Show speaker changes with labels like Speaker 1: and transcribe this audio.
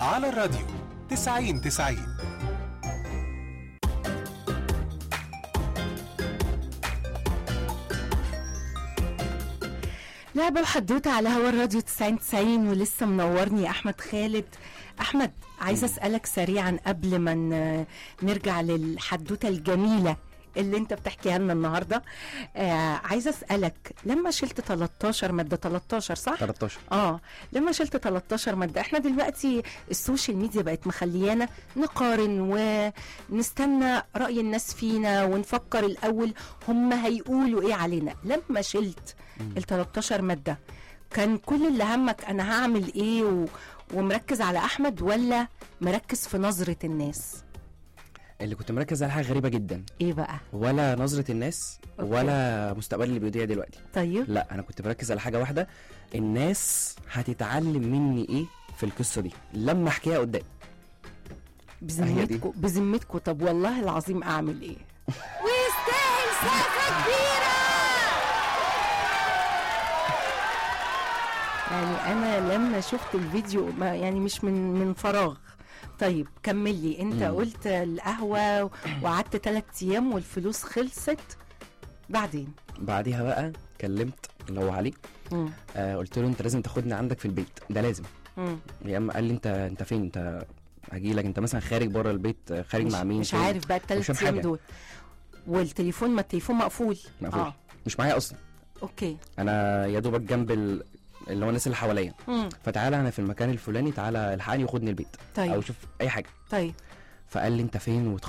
Speaker 1: على الراديو 90 90
Speaker 2: لعبة وحدوتة على هوا الراديو 90 90 ولسه منورني أحمد خالد أحمد عايزة أسألك سريعا قبل ما ن- نرجع للحدوتة الجميلة اللي انت بتحكيها لنا النهارده آه عايزه اسالك لما شلت 13 ماده 13 صح
Speaker 3: 13
Speaker 2: اه لما شلت 13 ماده احنا دلوقتي السوشيال ميديا بقت مخليانا نقارن ونستنى راي الناس فينا ونفكر الاول هم هيقولوا ايه علينا لما شلت ال 13 ماده كان كل اللي همك انا هعمل ايه و... ومركز على احمد ولا مركز في نظره الناس
Speaker 3: اللي كنت مركز على حاجه غريبه جدا
Speaker 2: ايه بقى
Speaker 3: ولا نظره الناس
Speaker 2: أوكي.
Speaker 3: ولا مستقبلي اللي بيضيع دلوقتي
Speaker 2: طيب
Speaker 3: لا انا كنت مركز على حاجه واحده الناس هتتعلم مني ايه في القصه دي لما احكيها قدام
Speaker 2: بذمتكم بذمتكم طب والله العظيم اعمل ايه ويستاهل سقفه كبيره يعني انا لما شفت الفيديو ما يعني مش من من فراغ طيب كمل لي انت
Speaker 3: مم.
Speaker 2: قلت القهوه وقعدت ثلاث ايام والفلوس خلصت بعدين
Speaker 3: بعديها بقى كلمت اللي هو علي
Speaker 2: مم.
Speaker 3: آه قلت له انت لازم تاخدني عندك في البيت ده لازم
Speaker 2: مم.
Speaker 3: يا اما قال لي انت انت فين انت هجي لك انت مثلا خارج بره البيت آه، خارج
Speaker 2: مش,
Speaker 3: مع مين
Speaker 2: مش
Speaker 3: فين؟
Speaker 2: عارف بقى
Speaker 3: مش
Speaker 2: الثلاث
Speaker 3: فاهم
Speaker 2: ايام
Speaker 3: حاجة.
Speaker 2: دول والتليفون ما التليفون مقفول
Speaker 3: مقفول.
Speaker 2: اه
Speaker 3: مش معايا اصلا
Speaker 2: اوكي
Speaker 3: انا يا دوبك جنب ال... اللي هو الناس اللي حواليا
Speaker 2: مم.
Speaker 3: فتعالى انا في المكان الفلاني تعالى الحقني وخدني البيت
Speaker 2: طيب
Speaker 3: او شوف اي حاجه
Speaker 2: طيب
Speaker 3: فقال لي انت فين